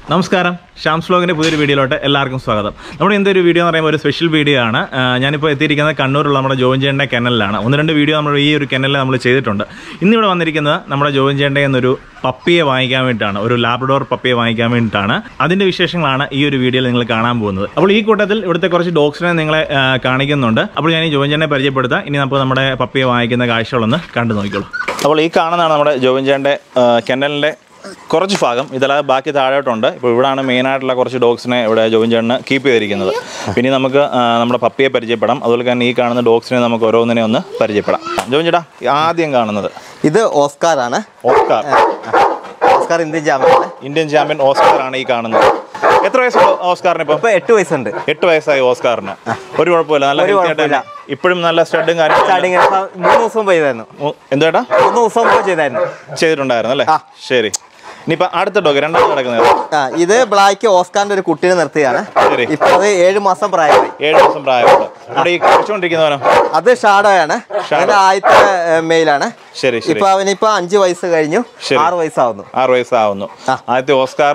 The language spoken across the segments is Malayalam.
നമസ്കാരം ഷാംസ് വ്ലോഗിൻ്റെ പുതിയൊരു വീഡിയോയിലോട്ട് എല്ലാവർക്കും സ്വാഗതം നമ്മുടെ ഇന്നത്തെ ഒരു വീഡിയോ എന്ന് പറയുമ്പോൾ ഒരു സ്പെഷ്യൽ വീഡിയോ ആണ് ആ, ഞാനിപ്പോൾ എത്തിയിരിക്കുന്നത് കണ്ണൂരുള്ള നമ്മുടെ ജോയിൻ ചേട്ടൻ്റെ കെനലിലാണ് ഒന്ന് രണ്ട് വീഡിയോ നമ്മൾ ഈ ഒരു കെനലിൽ നമ്മൾ ചെയ്തിട്ടുണ്ട് ഇന്നിവിടെ വന്നിരിക്കുന്നത് നമ്മുടെ ജോയിൻ ചേട്ടൻ്റെ എന്നൊരു പപ്പിയെ വാങ്ങിക്കാൻ വേണ്ടിയിട്ടാണ് ഒരു ലാബ്രഡോർ പപ്പിയെ വാങ്ങിക്കാൻ വേണ്ടിയിട്ടാണ് അതിൻ്റെ വിശേഷങ്ങളാണ് ഈ ഒരു വീഡിയോയിൽ നിങ്ങൾ കാണാൻ പോകുന്നത് അപ്പോൾ ഈ കൂട്ടത്തിൽ ഇവിടുത്തെ കുറച്ച് ഡോഗ്സിനെ നിങ്ങളെ ആ, കാണിക്കുന്നുണ്ട് അപ്പോൾ ഞാൻ ഈ ജോയിൻ ചേട്ടനെ പരിചയപ്പെടുത്താം ഇനി നമുക്ക് നമ്മുടെ പപ്പിയെ വാങ്ങിക്കുന്ന കാഴ്ചകളൊന്ന് കണ്ടു നോക്കിക്കോളൂ അപ്പോൾ ഈ കാണുന്നതാണ് നമ്മുടെ ജോയിൻ ചേട്ടൻ്റെ കെനലിൻ്റെ കുറച്ച് ഭാഗം ഇതല്ലാതെ ബാക്കി താഴോട്ടുണ്ട് ഇപ്പോൾ ഇവിടാണ് മെയിനായിട്ടുള്ള കുറച്ച് ഡോഗ്സിനെ ഇവിടെ ജോയിൻ ചേട്ടന് കീപ്പ് ചെയ്തിരിക്കുന്നത് പിന്നെ നമുക്ക് ആ, നമ്മുടെ പപ്പിയെ പരിചയപ്പെടാം അതുപോലെ തന്നെ ഈ കാണുന്ന ഡോഗ്സിനെ നമുക്ക് ഓരോന്നിനെ ഒന്ന് പരിചയപ്പെടാം ജോയിൻ ചേട്ടാ ആദ്യം കാണുന്നത് ഇത് ഓസ്കാറാണ് ഓസ്കാർ ഓസ്കാർ ഇന്ത്യൻ ചാമ്പ്യനാണ് ഇന്ത്യൻ ചാമ്പ്യൻ ഓസ്കാർ ആണ് ഈ കാണുന്നത് എത്ര വയസ്സുണ്ട് ഓസ്കാറിന് ഇപ്പം ഇപ്പൊ എട്ട് വയസ്സുണ്ട് എട്ട് വയസ്സായി ഓസ്കാറിന് ഒരു കുഴപ്പമില്ല നല്ല ഒരു healthy ആയിട്ട് കുഴപ്പമില്ല. ഇപ്പോഴും നല്ല സ്റ്റഡും കാര്യങ്ങളും സ്റ്റാർട്ടിങ് മൂന്ന് ദിവസം ചെയ്തായിരുന്നു എന്താ മൂന്ന് ദിവസം മുമ്പ് ചെയ്തായിരുന്നു ചെയ്തിട്ടുണ്ടായിരുന്നു അല്ലേ ആ. ശരി ഇനിയിപ്പോൾ അടുത്ത ഡോഗ് രണ്ടാമത് കിടക്കുന്നത് ആ ഇത് ബ്ലാക്ക് ഓസ്കാറിന്റെ ഒരു കുട്ടീനെ നിർത്തിയാണ് ശരി. ഇപ്പൊ അത് ഏഴ് മാസം പ്രായമായി ഏഴ് ദിവസം പ്രായമുണ്ട് നമ്മുടെ ഈ കഴിച്ചുകൊണ്ടിരിക്കുന്നവനോ അത് ഷാഡോയാണ് അതിന്റെ ആദ്യത്തെ മെയിലാണ് ശരി ശരി ഇപ്പൊ അവനിപ്പോ അഞ്ച് വയസ്സ് കഴിഞ്ഞു ശരി. ആറ് വയസ്സാവുന്നു ആറ് വയസ്സാവുന്നു ആ. ആദ്യത്തെ ഓസ്കാർ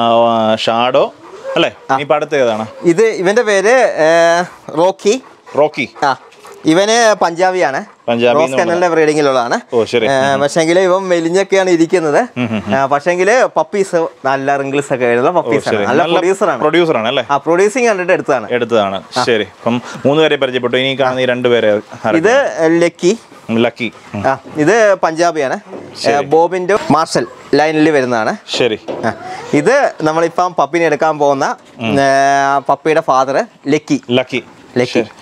ഷാഡോ അല്ലേ ഇനിയിപ്പോൾ അടുത്ത ഏതാണ് ഇത് ഇവന്റെ പേര് ഏ, റോക്കി റോക്കി ആ ഇവന് പഞ്ചാബിയാണ് പഞ്ചാബി റോസ് കനലിന്റെ ബ്രീഡിങ്ങിലുള്ളതാണ് ഓ ശരി പക്ഷെങ്കിൽ ഇവൻ മെലിഞ്ഞൊക്കെയാണ് ഇരിക്കുന്നത് പക്ഷെങ്കിൽ പപ്പീസ് നല്ല റിംഗിൾസ് ഒക്കെ എഴുതുന്ന പപ്പീസ് ആണ് നല്ല പ്രൊഡ്യൂസറാണ് പ്രൊഡ്യൂസറാണ് അല്ലേ ആ പ്രൊഡ്യൂസിങ് കണ്ടിട്ട് എടുത്തതാണ് എടുത്തതാണ് ശരി അപ്പം മൂന്ന് പേരെ പരിചയപ്പെട്ടു ഇനി കാണുന്ന ഈ രണ്ട് പേരെ ഇത് ലക്കി ലക്കി ഉം. ആ ഇത് പഞ്ചാബിയാണ് ബോബിന്റെ മാർഷൽ ലൈനിൽ വരുന്നതാണ് ശരി ആ, ഇത് നമ്മളിപ്പം പപ്പിനെ എടുക്കാൻ പോകുന്ന ഏ, പപ്പിയുടെ ഫാദർ ലക്കി ലക്കി ലക്കി. ശരി.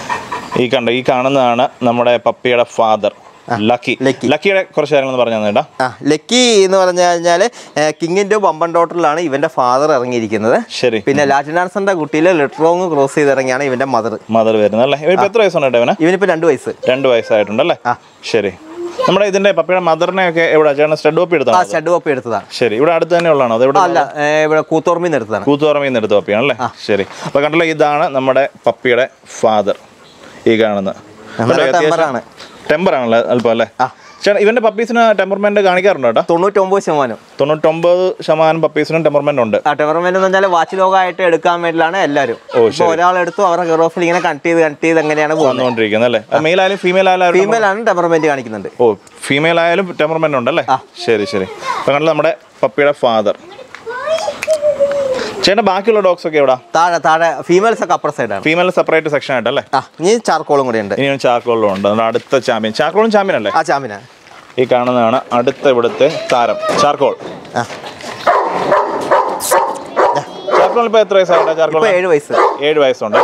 ഈ കണ്ട ഈ കാണുന്നതാണ് നമ്മുടെ പപ്പിയുടെ ഫാദർ ലക്കി ലക്കി. ലക്കിയുടെ കുറച്ച് കാര്യങ്ങൾ പറഞ്ഞു തന്നേട്ടാ ആ ലക്കി എന്ന് പറഞ്ഞു കഴിഞ്ഞാൽ കിങ്ങിന്റെ ബമ്പൻ ഡോട്ടറിലാണ് ഇവന്റെ ഫാദർ ഇറങ്ങിയിരിക്കുന്നത് ശരി പിന്നെ ലാറ്റിനാൻസന്റെ കുട്ടിയിൽ ലിട്രോങ് ക്രോസ് ചെയ്തിറങ്ങിയാണ് ഇവന്റെ മദർ മദർ വരുന്നത് അല്ലേ ഇവർക്ക് എത്ര വയസ്സുണ്ട് കേട്ടോ ഇവന് ഇവനിപ്പോ രണ്ട് വയസ്സ് രണ്ട് വയസ്സായിട്ടുണ്ടല്ലേ ആ. ശരി നമ്മുടെ ഇതിന്റെ പപ്പിയുടെ മദറിനെ ഒക്കെ എവിടെ ചേട്ടൻ സ്റ്റഡ് കോപ്പി ആ എടുത്താണ് ഷഡ് പപ്പി എടുത്തതാണ് ശരി ഇവിടെ അടുത്ത് തന്നെ ഉള്ളതാണോ അത് ഇവിടെ അല്ല ഏ, ഇവിടെ കൂത്തോർമിന്ന് എടുത്തതാണ് കൂത്തുപറമ്പിൽ നിന്ന് എടുത്ത പപ്പിയാണ് അല്ലേ ശരി അപ്പൊ കണ്ടല്ലോ ഇതാണ് നമ്മുടെ പപ്പിയുടെ ഫാദർ ഈ കാണുന്നത് നല്ല ടെമ്പറാണ് ടെമ്പർ ആണല്ലോ അല്പം അല്ലേ ആ. ചേട്ടാ ഇവന്റെ പപ്പീസിന് ടെമ്പർമെന്റ് കാണിക്കാറുണ്ടോ കേട്ടോ തൊണ്ണൂറ്റൊമ്പത് ശതമാനം തൊണ്ണൂറ്റൊമ്പത് ശതമാനം പപ്പീസിനും ടെമ്പർമെന്റ് ഉണ്ട് ആ ടെവർമെന്റ് എന്ന് പറഞ്ഞാൽ വാച്ച് ലോഗായിട്ട് എടുക്കാൻ വേണ്ടിയിട്ടാണ് എല്ലാവരും ഇപ്പൊ ഒരാളെടുത്തു അവരുടെ ഗറോഫിൽ ഇങ്ങനെ കണക്ട് ചെയ്ത് കണക്ട് ചെയ്ത് എങ്ങനെയാണ് പോകുന്നത് വന്നുകൊണ്ടിരിക്കുന്നത് അല്ലേ മെയിൽ ആയാലും ഫീമെയിൽ ആയാലും ഫീമെയിൽ ആണ് ടെവർമെന്റ് കാണിക്കുന്നുണ്ട് ഓ ഫീമെയിൽ ആയാലും ടെമ്പർമെന്റ് ഉണ്ടല്ലേ ശരി ശരി അപ്പൊ കണ്ടല്ലോ നമ്മുടെ പപ്പിയുടെ ഫാദർ ചേട്ടാ ബാക്കിയുള്ള ഡോഗ്സ് ഒക്കെ എവിടാ താഴെ താഴെ ഫീമെയിൽസ് ഒക്കെ അപ്പർ സൈഡാണ് ഫീമെയിൽ സെപ്പറേറ്റ് സെക്ഷൻ ആയിട്ടല്ലേ ആ ഇനി ചാർക്കോളും കൂടി ഉണ്ട് ഇനി ചാർക്കോളിലും ഉണ്ട് നമ്മുടെ അടുത്ത ചാമ്പ്യൻ ചാർക്കോളും ചാമ്പ്യൻ അല്ലേ ആ ചാമ്പിനാ ഈ കാണുന്നതാണ് അടുത്ത ഇവിടുത്തെ താരം ചാർക്കോൾ ആ ചാർക്കോൾ ഇപ്പൊ എത്ര വയസ്സാണ് ചാർക്കോൾ ഇപ്പൊ ഏഴ് വയസ്സ് ഏഴ് വയസ്സുണ്ട്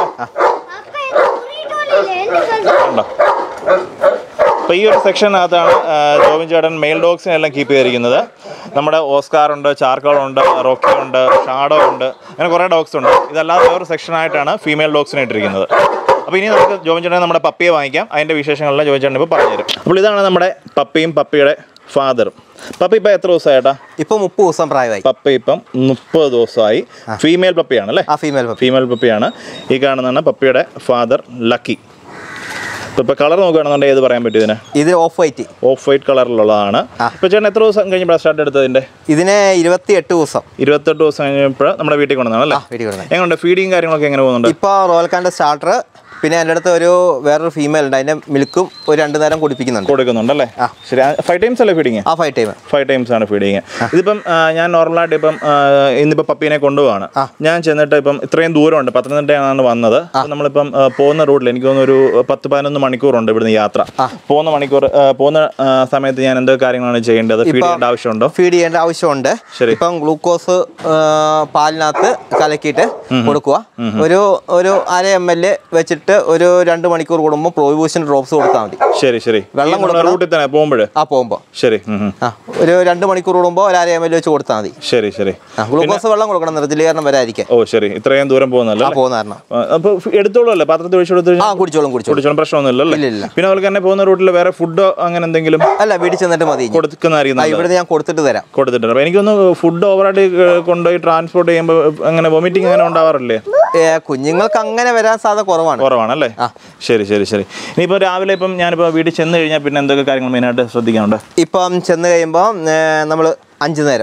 ഉണ്ടോ അപ്പൊ ഈ ഒരു സെക്ഷനകത്താണ് ആ, ജോബിൻ ചേട്ടൻ മെയിൽ ഡോഗ്സിനെ എല്ലാം കീപ്പ് ചെയ്തിരിക്കുന്നത് നമ്മുടെ ഓസ്കാർ ഉണ്ട് ചാർക്കോൾ ഉണ്ട് റോക്കി ഉണ്ട് ഷാഡോ ഉണ്ട് അങ്ങനെ കുറേ ഡോഗ്സ് ഉണ്ട് ഇതല്ലാതെ വേറൊരു സെക്ഷനായിട്ടാണ് ഫീമെയിൽ ഡോഗ്സിനെ ഇട്ടിരിക്കുന്നത് അപ്പോൾ ഇനി നമുക്ക് ജോബിൻ ചേട്ടൻ നമ്മുടെ പപ്പിയെ വാങ്ങിക്കാം അതിൻ്റെ വിശേഷങ്ങളെല്ലാം ജോബിൻ ചേട്ടൻ ഇപ്പോൾ പറഞ്ഞുതരും അപ്പോൾ ഇതാണ് നമ്മുടെ പപ്പിയും പപ്പിയുടെ ഫാദറും പപ്പി ഇപ്പോൾ എത്ര ദിവസമായിട്ടാ ഇപ്പൊ മുപ്പത് ദിവസം പ്രായമായി പപ്പി ഇപ്പം മുപ്പത് ദിവസമായി ഫീമെയിൽ പപ്പിയാണ് അല്ലേ ആ ഫീമെയിൽ പപ്പി ഫീമെയിൽ പപ്പിയാണ് ഈ കാണുന്നതാണ് പപ്പിയുടെ ഫാദർ ലക്കി ഇപ്പൊ കളർ നോക്കുകയാണെന്നുണ്ടെങ്കിൽ ഏത് പറയാൻ പറ്റും ഇതിന് ഇത് ഓഫ് വൈറ്റ് ഓഫ് വൈറ്റ് കളറിലുള്ളതാണ് ഇപ്പൊ ചേട്ടൻ എത്ര ദിവസം കഴിഞ്ഞപ്പോൾ സ്റ്റാർട്ട് എടുത്തതിന്റെ ഇതിന് ഇരുപത്തി എട്ട് ദിവസം ഇരുപത്തെട്ട് ദിവസം കഴിഞ്ഞപ്പോൾ നമ്മുടെ വീട്ടിൽ കൊണ്ടുവന്നാണ് അല്ലേ ആ വീട്ടിൽ കൊടുക്കുന്നത് എങ്ങനെയുണ്ട് ഫീഡിങ് കാര്യങ്ങളൊക്കെ എങ്ങനെ പോകുന്നുണ്ട് ഇപ്പൊ റോയൽ കാൻ്റെ സ്റ്റാർട്ടർ പിന്നെ എൻ്റെ അടുത്ത് ഒരു വേറൊരു ഫീമെയിൽ ഉണ്ട് അതിന്റെ മിൽക്കും ഒരു രണ്ടു നേരം കുടിപ്പിക്കുന്നുണ്ട് കൊടുക്കുന്നുണ്ടല്ലേ ശരി ഫൈവ് ടൈംസ് അല്ലേ ഫീഡിങ് ആ ഫൈവ് ടൈം ഫൈവ് ടൈംസ് ആണ് ഫീഡിങ് ഇതിപ്പം ആ, ഞാൻ നോർമലായിട്ട് ഇപ്പം ആ, ഇന്നിപ്പോ പപ്പീനെ കൊണ്ടുപോവാണ് ഞാൻ ചെന്നിട്ട് ഇപ്പം ഇത്രയും ദൂരമുണ്ട് പത്തനംതിട്ടയാണ് വന്നത് അപ്പൊ നമ്മളിപ്പം ആ, പോകുന്ന റൂട്ടിൽ എനിക്ക് തോന്നുന്നു ഒരു പത്ത് പതിനൊന്ന് മണിക്കൂറുണ്ട് ഇവിടുന്ന് യാത്ര പോകുന്ന മണിക്കൂർ ആ, പോകുന്ന ആ, സമയത്ത് ഞാൻ എന്തൊക്കെ കാര്യങ്ങളാണ് ചെയ്യേണ്ടത് ഫീഡ് ചെയ്യേണ്ട ആവശ്യമുണ്ടോ ഫീഡ് ചെയ്യേണ്ട ആവശ്യമുണ്ട് ശരി. ഇപ്പം ഗ്ലൂക്കോസ് പാലിനകത്ത് കലക്കിയിട്ട് കൊടുക്കുക ഒരു ഒരു അര എം എൽ വെച്ചിട്ട് ഒരു രണ്ട് മണിക്കൂർ കൂടുമ്പോൾ പ്രോബൂഷൻ ഡ്രോപ്സ് കൊടുത്താൽ മതി ശരി ശരി വെള്ളം കൊടുക്കണം. റൂട്ടിൽ തന്നെ പോകുമ്പോൾ ആ പോകുമ്പോൾ ശരി ഉം, ഉം. ആ ഒരു രണ്ട് മണിക്കൂർ കൂടുമ്പോൾ ഒരു അര എം എൽ വെച്ച് കൊടുത്താൽ മതി ശരി ശരി ആ ഗ്ലൂക്കോസ് വെള്ളം കൊടുക്കണം നിർജ്ജലീകരണം വരാതിരിക്കാൻ ഓ ശരി ഇത്രയും ദൂരം പോകുന്നല്ലോ ആ പോകുന്ന കാരണം അപ്പൊ എടുത്തോളൂ അല്ലേ പാത്രത്തിൽ ഒഴിച്ചു കൊടുത്തു ആ കുടിച്ചോളും കുടിച്ചോളും കുടിച്ചോളും പ്രശ്നമൊന്നുമില്ലല്ലോ ഇല്ല, അല്ലേ ഇല്ല. പിന്നെ അതുപോലെ തന്നെ പോകുന്ന റൂട്ടിൽ വേറെ ഫുഡോ അങ്ങനെ എന്തെങ്കിലും അല്ല വീട്ടിൽ ചെന്നിട്ട് മതി ഇനി. കൊടുക്കുന്നതായിരിക്കും ആ നല്ലത്. ഇവിടുന്ന് ഞാൻ കൊടുത്തിട്ട് തരാം കൊടുത്തിട്ടുണ്ട് അപ്പൊ എനിക്കൊന്ന് ഫുഡ് ഓവറായിട്ട് കൊണ്ടുപോയി ട്രാൻസ്പോർട്ട് ചെയ്യുമ്പോൾ അങ്ങനെ വൊമിറ്റിംഗ് അങ്ങനെ ഉണ്ടാവാറില്ലേ ഏ, കുഞ്ഞുങ്ങൾക്ക് അങ്ങനെ വരാൻ സാധ്യത കുറവാണ് കുറവാണല്ലേ ശരി ശരി ശരി ഇനിയിപ്പോൾ രാവിലെ ഇപ്പം ഞാനിപ്പോൾ വീട്ടിൽ ചെന്ന് കഴിഞ്ഞാൽ പിന്നെ എന്തൊക്കെ കാര്യങ്ങൾ മെയിനായിട്ട് ശ്രദ്ധിക്കാനുണ്ട് ഇപ്പം ചെന്ന് കഴിയുമ്പോൾ നമ്മൾ അഞ്ച് നേരം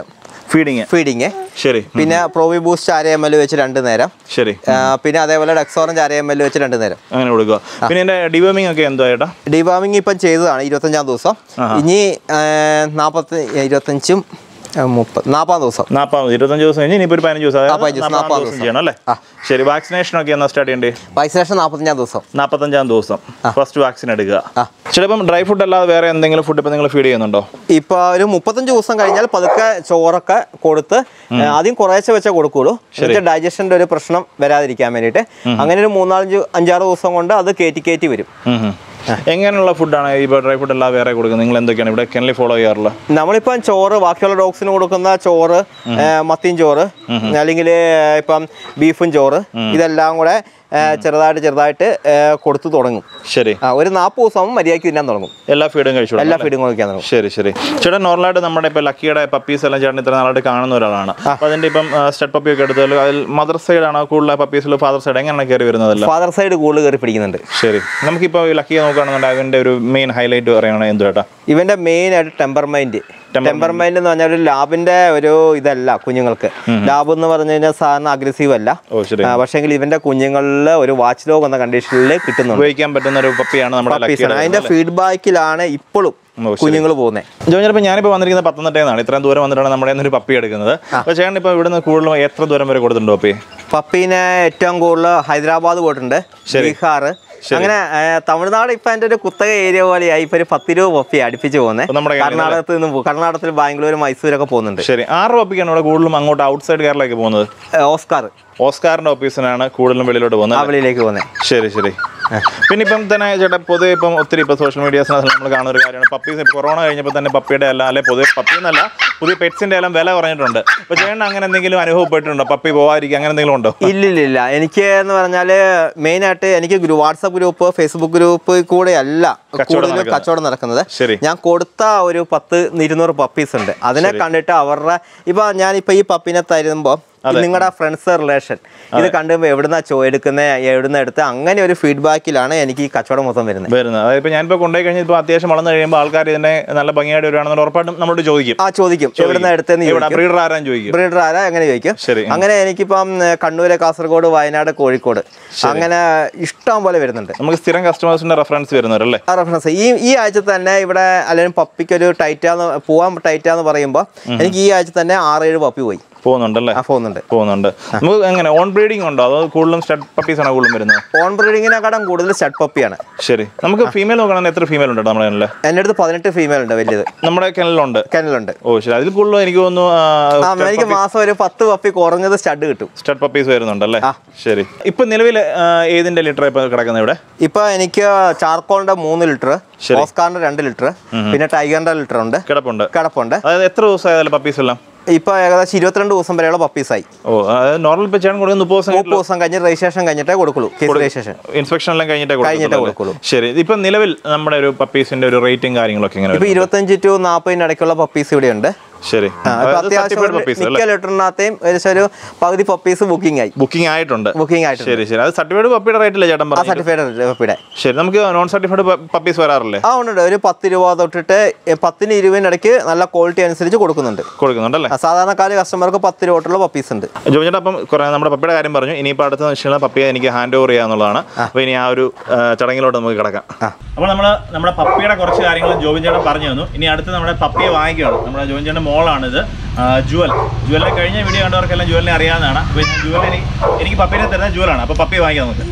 ഫീഡിങ് ഫീഡിങ് ശരി പിന്നെ പ്രോവി ബൂസ്റ്റ് അര എം എൽ വെച്ച് രണ്ട് നേരം ശരി ആ, പിന്നെ അതേപോലെ ഡെക്സോറഞ്ച് അര എം എൽ വെച്ച് രണ്ട് നേരം അങ്ങനെ കൊടുക്കുക പിന്നെ എൻ്റെ ഡിവേമിംഗ് ഒക്കെ എന്തോ ചേട്ടാ ഡിവാമിങ് ഇപ്പം ചെയ്തതാണ് ഇരുപത്തഞ്ചാം ദിവസം ഇനി നാൽപ്പത്തി ഇരുപത്തഞ്ചും ആ, മുപ്പത് നാൽപ്പതാം ദിവസം നാൽപ്പത് ഇരുപത്തഞ്ച് ദിവസം കഴിഞ്ഞ് ഇനിയിപ്പോൾ ഒരു പതിനഞ്ച് ദിവസം അതായത് പതിനഞ്ച് ദിവസം, നാൽപ്പതാം നാൽപ്പത് ദിവസം ദിവസം. ചെയ്യണം അല്ലേ ആ. ശരി വാക്സിനേഷൻ ഒക്കെ എന്നാ സ്റ്റാർട്ട് ചെയ്യണ്ടേ വാക്സിനേഷൻ നാൽപ്പത്തഞ്ചാം ദിവസം നാൽപ്പത്തഞ്ചാം ദിവസം ഫസ്റ്റ് വാക്സിൻ എടുക്കുക ആ. ചിലപ്പം ഡ്രൈ ഫുഡ് അല്ലാതെ വേറെ എന്തെങ്കിലും ഫുഡ് ഇപ്പം നിങ്ങൾ ഫീഡ് ചെയ്യുന്നുണ്ടോ ഇപ്പൊ ഒരു മുപ്പത്തഞ്ച് ദിവസം കഴിഞ്ഞാൽ പതുക്കെ ചോറൊക്കെ കൊടുത്ത് ആദ്യം കുറേശ്ശെ വെച്ചേ കൊടുക്കുള്ളൂ എന്നിട്ട് ഡൈജഷന്റെ ഒരു പ്രശ്നം വരാതിരിക്കാൻ വേണ്ടിയിട്ട് അങ്ങനെ ഒരു മൂന്നാലഞ്ച് അഞ്ചാറ് ദിവസം കൊണ്ട് അത് കയറ്റി കയറ്റി വരും ഉം ഉം. എങ്ങനെയുള്ള ഫുഡാണ് ഇപ്പോൾ ഡ്രൈ ഫുഡ് അല്ലാതെ വേറെ കൊടുക്കുന്നത് നിങ്ങൾ എന്തൊക്കെയാണ് ഇവിടെ കെനലി ഫോളോ ചെയ്യാറുള്ളത് നമ്മളിപ്പം ചോറ് ബാക്കിയുള്ള ഡോഗ്സിന് കൊടുക്കുന്ന ചോറ് ഏ, മത്തിയും ചോറ് അല്ലെങ്കിൽ ഇപ്പം ബീഫും ചോറ് ഇതെല്ലാം കൂടെ ഏ, ചെറുതായിട്ട് ചെറുതായിട്ട് ഏ, കൊടുത്തു തുടങ്ങും ശരി ആ, ഒരു നാൽപ്പത് ദിവസം മര്യാദയ്ക്ക് തിന്നാൻ തുടങ്ങും എല്ലാ ഫീഡും കഴിച്ചു എല്ലാ ഫീഡും കൊടുക്കാൻ തുടങ്ങും ശരി ശരി ചേട്ടൻ നോർമലായിട്ട് നമ്മുടെ ഇപ്പോൾ ലക്കിയുടെ പപ്പീസ് എല്ലാം ചേട്ടൻ ഇത്ര നാളായിട്ട് കാണുന്ന ഒരാളാണ് അപ്പോൾ അതിൻ്റെ ഇപ്പം സ്റ്റഡ് പപ്പി ഒക്കെ എടുത്താൽ അതിൽ മദർ സൈഡ് ആണോ കൂടുതൽ പപ്പീസിൽ ഫാദർ സൈഡ് എങ്ങനെയാണ് കയറി വരുന്നതല്ല ഫാദർ സൈഡ് കൂടുതൽ കയറി പിടിക്കുന്നുണ്ട് ശരി നമുക്കിപ്പോൾ ലക്കിയെ നോക്കുകയാണെന്നുണ്ടെങ്കിൽ അതിൻ്റെ ഒരു മെയിൻ ഹൈലൈറ്റ് പറയുകയാണെങ്കിൽ എന്ത് ചേട്ടാ ഇവന്റെ മെയിൻ ആയിട്ട് ടെമ്പർമൈൻഡ് ടെമ്പർമൈൻഡ് എന്ന് പറഞ്ഞാൽ ഒരു ലാബിന്റെ ഒരു ഇതല്ല കുഞ്ഞുങ്ങൾക്ക് ലാബ് എന്ന് പറഞ്ഞു കഴിഞ്ഞാൽ സാധാരണ അഗ്രസീവ് അല്ല ഓ ശരി പക്ഷേങ്കിൽ ഇവന്റെ കുഞ്ഞുങ്ങളിൽ ഒരു വാച്ച് ഡോഗ് എന്ന കണ്ടീഷനിൽ കിട്ടുന്നുണ്ട് ഉപയോഗിക്കാൻ പറ്റുന്ന ഒരു പപ്പിയാണ് നമ്മുടെ Puppies ആണ്. ലക്കിയുടെ അതിന്റെ ഫീഡ്ബാക്കിലാണ് ഇപ്പോഴും ഓ, ശരി. കുഞ്ഞുങ്ങൾ പോകുന്നത് ജോൺ ചിലപ്പോൾ ഞാനിപ്പോൾ വന്നിരിക്കുന്നത് പത്തനംതിട്ടയിൽ നിന്നാണ് ഇത്രയും ദൂരം വന്നിട്ടാണ് നമ്മുടെ ഒരു പപ്പി എടുക്കുന്നത് അപ്പോൾ ചേട്ടൻ ഇപ്പോൾ ഇവിടുന്ന് കൂടുതലും എത്ര ദൂരം വരെ കൊടുത്തിട്ടുണ്ടോ പപ്പി പപ്പീനെ ഏറ്റവും കൂടുതൽ ഹൈദരാബാദ് പോയിട്ടുണ്ട് ബീഹാർ അങ്ങനെ ഏ, തമിഴ്നാട് ഇപ്പൊ അതിന്റെ ഒരു കുത്തക ഏരിയ പോലെയായി ഇപ്പൊ ഒരു പത്തിരുപത് പപ്പി അടുപ്പിച്ച് പോകുന്നത് അപ്പോൾ നമ്മുടെ കയ്യിൽ കർണാടകത്തിൽ നിന്ന് പോകും കർണാടകത്തിൽ ബാംഗ്ലൂർ മൈസൂരൊക്കെ പോകുന്നുണ്ട് ശരി ആറ് പപ്പിക്കാണ് ഇവിടെ കൂടുതലും അങ്ങോട്ട് ഔട്ട്സൈഡ് കേരളയ്ക്ക് പോകുന്നത് ഏ, ഓസ്കാർ ഓസ്കാറിന്റെ ഓഫീസിനാണ് കൂടുതലും വെളിയിലോട്ട് പോകുന്നത് അവളിയിലേക്ക് പോകുന്നത് ശരി ശരി പിന്നെ ഇപ്പം തന്നെ ചേട്ടാ പൊതുവെ ഇപ്പം ഒത്തിരി ഇപ്പം സോഷ്യൽ മീഡിയാസിനകത്ത് നമ്മൾ കാണുന്ന ഒരു കാര്യമാണ് പപ്പീസ് കൊറോണ കഴിഞ്ഞപ്പോൾ തന്നെ പപ്പിയുടെ എല്ലാം അല്ലെ പൊതുവെ പപ്പി എന്നല്ല പുതിയ പെറ്റ്സിന്റെ എല്ലാം വില കുറഞ്ഞിട്ടുണ്ട് അപ്പോൾ ചേട്ടൻ അങ്ങനെ എന്തെങ്കിലും അനുഭവപ്പെട്ടിട്ടുണ്ടോ പപ്പി പോകാതിരിക്കുക അങ്ങനെ എന്തെങ്കിലും ഉണ്ടോ ഇല്ലില്ലില്ല എനിക്ക് എന്ന് പറഞ്ഞാല് മെയിൻ ആയിട്ട് എനിക്ക് ഗ്രൂ വാട്സപ്പ് ഗ്രൂപ്പ് ഫേസ്ബുക്ക് ഗ്രൂപ്പ് കൂടെ അല്ല കൂടുതലും നടക്കുന്നത്. കച്ചവടം നടക്കുന്നത് ശരി. ഞാൻ കൊടുത്ത ഒരു പത്ത് ഇരുന്നൂറ് പപ്പീസ് ഉണ്ട് അതിനെ കണ്ടിട്ട് അവരുടെ ഇപ്പൊ ഞാനിപ്പോ ഈ പപ്പിനെ തരുമ്പോ നിങ്ങളുടെ ഫ്രണ്ട്സ് റിലേഷൻ ഇത് കണ്ടുമ്പോ എവിടുന്നാ ചോ എടുക്കുന്നത് എവിടുന്ന എടുത്ത് അങ്ങനെ ഒരു ഫീഡ്ബാക്കിലാണ് എനിക്ക് ഈ കച്ചവടം മൊത്തം വരുന്നത് വരുന്നത് അതായത് ഇപ്പോൾ ഞാനിപ്പോൾ കൊണ്ടുപോയി കഴിഞ്ഞാൽ ഇപ്പോൾ അത്യാവശ്യം വളർന്നു കഴിയുമ്പോൾ ആൾക്കാർ ഇതിനെ നല്ല ഭംഗിയായിട്ട് വരുവാണെന്ന് ഉറപ്പായിട്ടും നമ്മളോട് ചോദിക്കും ആ ചോദിക്കും എവിടുന്ന എടുത്തെന്ന് ഇവിടെ ചോദിക്കും ബ്രീഡർ ആരാൻ ചോദിക്കും ബ്രീഡർ ആരാ എങ്ങനെ ചോദിക്കും ശരി. അങ്ങനെ എനിക്കിപ്പം ഏ, കണ്ണൂര് കാസർഗോഡ് വയനാട് കോഴിക്കോട് അങ്ങനെ ഇഷ്ടം പോലെ വരുന്നുണ്ട് നമുക്ക് സ്ഥിരം കസ്റ്റമേഴ്സിന്റെ റെഫറൻസ് വരുന്നവരല്ലേ ആ റെഫറൻസ് ഈ ഈ ആഴ്ച തന്നെ ഇവിടെ അല്ലെങ്കിൽ പപ്പിക്ക് ഒരു ടൈറ്റാന്ന് പോവാൻ ടൈറ്റാന്ന് പറയുമ്പോൾ എനിക്ക് ഈ ആഴ്ച തന്നെ ആറേഴ് പപ്പി പോയി പോകുന്നുണ്ടല്ലേ ആ പോകുന്നുണ്ട് പോകുന്നുണ്ട് നമുക്ക് എങ്ങനെ ഓൺ ബ്രീഡിംഗ് ഉണ്ടോ അതോ കൂടുതലും സ്റ്റഡ് പപ്പീസ് ആണോ കൂടുതലും വരുന്നത് ഓൺ ബ്രീഡിങ്ങിനെക്കാളും കൂടുതൽ ഷട്ട് പപ്പിയാണ് ശരി നമുക്ക് ഫീമെയിൽ നോക്കണമെങ്കിൽ എത്ര ഫീമെയിൽ ഉണ്ട് നമ്മുടെ കനലിൽ എൻ്റെ അടുത്ത് പതിനെട്ട് ഫീമെയിൽ ഉണ്ട് വലിയത് നമ്മുടെ കനലിലുണ്ട് കനലുണ്ട് ഓ ശരി അതിൽ കൂടുതലും എനിക്ക് ആ തോന്നുന്നു എനിക്ക് മാസം ഒരു പത്ത് പപ്പി കുറഞ്ഞത് സ്റ്റഡ് കിട്ടും സ്റ്റഡ് പപ്പീസ് വരുന്നുണ്ടല്ലേ ശരി ഇപ്പൊ നിലവിൽ ഏതിന്റെ ലിറ്റർ ഇപ്പൊ കിടക്കുന്നത് ഇവിടെ ഇപ്പൊ എനിക്ക് ചാർക്കോളിന്റെ മൂന്ന് ലിറ്റർ ഓസ്കാറിന്റെ രണ്ട് ലിറ്റർ പിന്നെ ടൈഗറിന്റെ ലിറ്റർ ഉണ്ട് കിടപ്പുണ്ട് കിടപ്പുണ്ട് അതായത് എത്ര ദിവസമായാലും പപ്പീസ് എല്ലാം ഇപ്പൊ ഏകദേശം ഇരുപത്തിരണ്ട് ദിവസം വരെയുള്ള പപ്പീസായി ഓ അതായത് നോർമൽ ഇപ്പൊ ചേട്ടൻ കൊടുക്കുന്ന മുപ്പത് ദിവസം മുപ്പത് ദിവസം കഴിഞ്ഞ് രജിസ്ട്രേഷൻ കഴിഞ്ഞിട്ടേ കൊടുക്കുള്ളൂ കേസ് രജിസ്ട്രേഷൻ ഇൻസ്പെക്ഷൻ എല്ലാം കഴിഞ്ഞിട്ടേ കഴിഞ്ഞിട്ടേ കൊടുക്കത്തുള്ളൂ അല്ലേ? ശരി ഇപ്പൊ നിലവിൽ നമ്മുടെ ഒരു പപ്പീസിന്റെ ഒരു റേറ്റും കാര്യങ്ങളൊക്കെ എങ്ങനെ ഇപ്പൊ ഇരുപത്തഞ്ച് ടു നാൽപ്പതിന് ഇടയ്ക്കുള്ള പപ്പീസ് ഇവിടെ ഉണ്ട് ശരി ഇപ്പൊ അത്യാവശ്യം പപ്പീസ് അല്ലേ മിക്ക ലിറ്ററിനകത്തെയും ഏകദേശം ഒരു പകുതി പപ്പീസ് ബുക്കിംഗ് ആയി ബുക്കിംഗ് ആയിട്ടുണ്ട് ബുക്കിംഗ് ആയിട്ട് ശരി ശരി അത് സർട്ടിഫൈഡ് പപ്പിയുടെ റേറ്റില്ല ചേട്ടൻ ആ പറഞ്ഞു സർട്ടിഫൈഡ് പപ്പിയുടെ ശരി നമുക്ക് നോൺ സർട്ടിഫൈഡ് പപ്പീസ് വരാറില്ലേ ആ ഉണ്ട് ഒരു പത്ത് രൂപ തൊട്ടിട്ട് എ, പത്തിന് ഇരുപതിന് ഇടയ്ക്ക് നല്ല ക്വാളിറ്റി അനുസരിച്ച് കൊടുക്കുന്നുണ്ട് കൊടുക്കുന്നുണ്ടല്ലേ ആ, സാധാരണക്കാര് കസ്റ്റമർക്ക് പത്ത് രൂപ തൊട്ടുള്ള പപ്പീസ് ഉണ്ട് ജോബിച്ചേട്ടാ അപ്പം കുറെ നമ്മുടെ പപ്പിയുടെ കാര്യം പറഞ്ഞു ഇനിയിപ്പോൾ അടുത്ത വെച്ചാൽ പപ്പിയെ എനിക്ക് ഹാൻഡ് ഓവർ ചെയ്യാന്നുള്ളതാണ് അപ്പോൾ ഇനി ആ ഒരു ആ, ചടങ്ങിലോട്ട് നമുക്ക് കിടക്കാം അപ്പോൾ നമ്മൾ നമ്മുടെ പപ്പിയുടെ കുറച്ച് കാര്യങ്ങൾ ജോബിൻ ചേട്ടൻ പറഞ്ഞു തന്നു ഇനി അടുത്ത് നമ്മുടെ പപ്പിയെ വാങ്ങിക്കുകയാണ് നമ്മുടെ ജോബിൻ ചേട്ടൻ്റെ മോളാണിത് ആ, ജുവൽ ജുവലിനെ കഴിഞ്ഞ വീഡിയോ കണ്ടവർക്കെല്ലാം ജുവലിനെ അറിയാവുന്നതാണ് അപ്പോൾ ഞാൻ ജുവലിനെ എനിക്ക് പപ്പീനെ തരുന്ന ജുവലാണ് അപ്പോൾ പപ്പിയെ വാങ്ങിക്കാം നമുക്ക്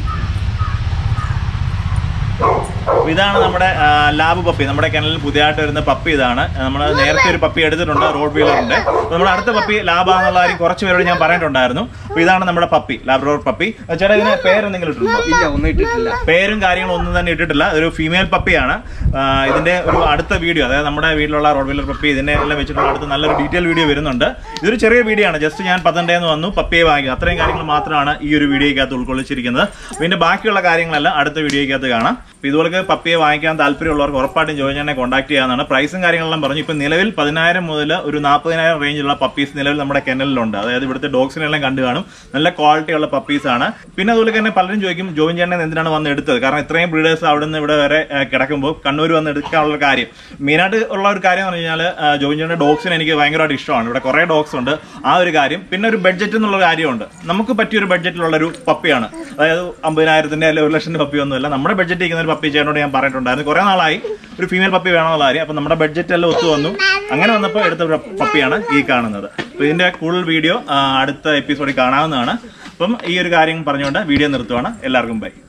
അപ്പോൾ ഇതാണ് നമ്മുടെ ആ, ലാബ് പപ്പി നമ്മുടെ കിണലിൽ പുതിയതായിട്ട് വരുന്ന പപ്പി ഇതാണ് നമ്മൾ നേരത്തെ ഒരു പപ്പി എടുത്തിട്ടുണ്ട് റോഡ് വീലറിന്റെ അപ്പോൾ നമ്മുടെ അടുത്ത പപ്പി ലാബാന്നുള്ള കാര്യം കുറച്ച് പേരോട് ഞാൻ പറഞ്ഞിട്ടുണ്ടായിരുന്നു അപ്പോൾ ഇതാണ് നമ്മുടെ പപ്പി ലാബ്രോർ പപ്പി ആ, ചേട്ടാ ഇതിന് പേരെന്തെങ്കിലും ഇട്ടിട്ടുണ്ടോ ഇല്ല ഒന്നും ഇട്ടിട്ടില്ല പേരും കാര്യങ്ങളും ഒന്നും തന്നെ ഇട്ടിട്ടില്ല ഒരു ഫീമെയിൽ പപ്പിയാണ് ആ, ഇതിന്റെ ഒരു അടുത്ത വീഡിയോ അതായത് നമ്മുടെ വീട്ടിലുള്ള റോഡ് വീലർ പപ്പി ഇതിനെ എല്ലാം വെച്ചിട്ടുള്ള അടുത്ത നല്ലൊരു ഡീറ്റെയിൽ വീഡിയോ വരുന്നുണ്ട് ഇതൊരു ചെറിയ വീഡിയോ ആണ് ജസ്റ്റ് ഞാൻ പത്തനംതിട്ടയിൽ വന്നു പപ്പിയെ വാങ്ങി അത്രയും കാര്യങ്ങൾ മാത്രമാണ് ഈ ഒരു വീഡിയോയ്ക്കകത്ത് ഉൾക്കൊള്ളിച്ചിരിക്കുന്നത് അപ്പോൾ ഇതിന്റെ ബാക്കിയുള്ള കാര്യങ്ങളെല്ലാം അടുത്ത വീഡിയോയ്ക്കകത്ത് കാണാം അപ്പോൾ ഇതുപോലെ പപ്പിയെ വാങ്ങിക്കാൻ താല്പര്യമുള്ളവർക്ക് ഉറപ്പായിട്ടും ജോയിനെ കോൺടാക്ട് ചെയ്യാവുന്നതാണ് പ്രൈസും കാര്യങ്ങളെല്ലാം പറഞ്ഞു ഇപ്പം നിലവിൽ പതിനായിരം മുതൽ ഒരു നാൽപ്പതിനായിരം റേഞ്ചിലുള്ള പപ്പീസ് നിലവിൽ നമ്മുടെ കെനലിലുണ്ട് അതായത് ഇവിടുത്തെ ഡോഗ്സിനെല്ലാം കണ്ടു കാണും നല്ല ക്വാളിറ്റി ഉള്ള പപ്പീസാണ് പിന്നെ അതുപോലെ തന്നെ പലരും ചോദിക്കും ജോയിൻ ചേട്ടൻ എന്തിനാണ് വന്ന് എടുത്തത് കാരണം ഇത്രയും ബ്രീഡേഴ്സ് അവിടെ നിന്ന് ഇവിടെ വരെ ഏഹ്, കിടക്കുമ്പോൾ കണ്ണൂർ വന്ന് എടുക്കാനുള്ള ഒരു കാര്യം മെയിനായിട്ട് ഉള്ള ഒരു കാര്യം എന്ന് പറഞ്ഞു കഴിഞ്ഞാൽ ജോയിൻ ചേട്ടൻ്റെ ഡോഗ്സിന് എനിക്ക് ഭയങ്കരമായിട്ട് ഇഷ്ടമാണ് ഇവിടെ കുറേ ഡോഗ്സ് ഉണ്ട് ആ ഒരു കാര്യം പിന്നെ ഒരു ബഡ്ജറ്റ് എന്നുള്ള കാര്യമുണ്ട് നമുക്ക് പറ്റിയ ഒരു ബഡ്ജറ്റിലുള്ള ഒരു പപ്പിയാണ് അതായത് അമ്പതിനായിരത്തിന്റെ അല്ലെങ്കിൽ ഒരു ലക്ഷത്തിന്റെ പപ്പി ഒന്നുമല്ല നമ്മുടെ ബഡ്ജറ്റ് ഇരിക്കുന്ന ഒരു പപ്പി ചേട്ടനോട് ഞാൻ പറഞ്ഞിട്ടുണ്ടായിരുന്നു കുറെ നാളായി ഒരു ഫീമെയിൽ പപ്പി വേണമെന്നുള്ള കാര്യം അപ്പൊ നമ്മുടെ ബഡ്ജറ്റ് എല്ലാം ഒത്തു വന്നു അങ്ങനെ വന്നപ്പോൾ എടുത്ത ഒരു പപ്പിയാണ് ഈ കാണുന്നത് അപ്പൊ ഇതിന്റെ കൂടുതൽ വീഡിയോ അടുത്ത എപ്പിസോഡിൽ കാണാവുന്നതാണ് അപ്പം ഈ ഒരു കാര്യം പറഞ്ഞുകൊണ്ട് വീഡിയോ നിർത്തുവാണ് എല്ലാവർക്കും ബൈ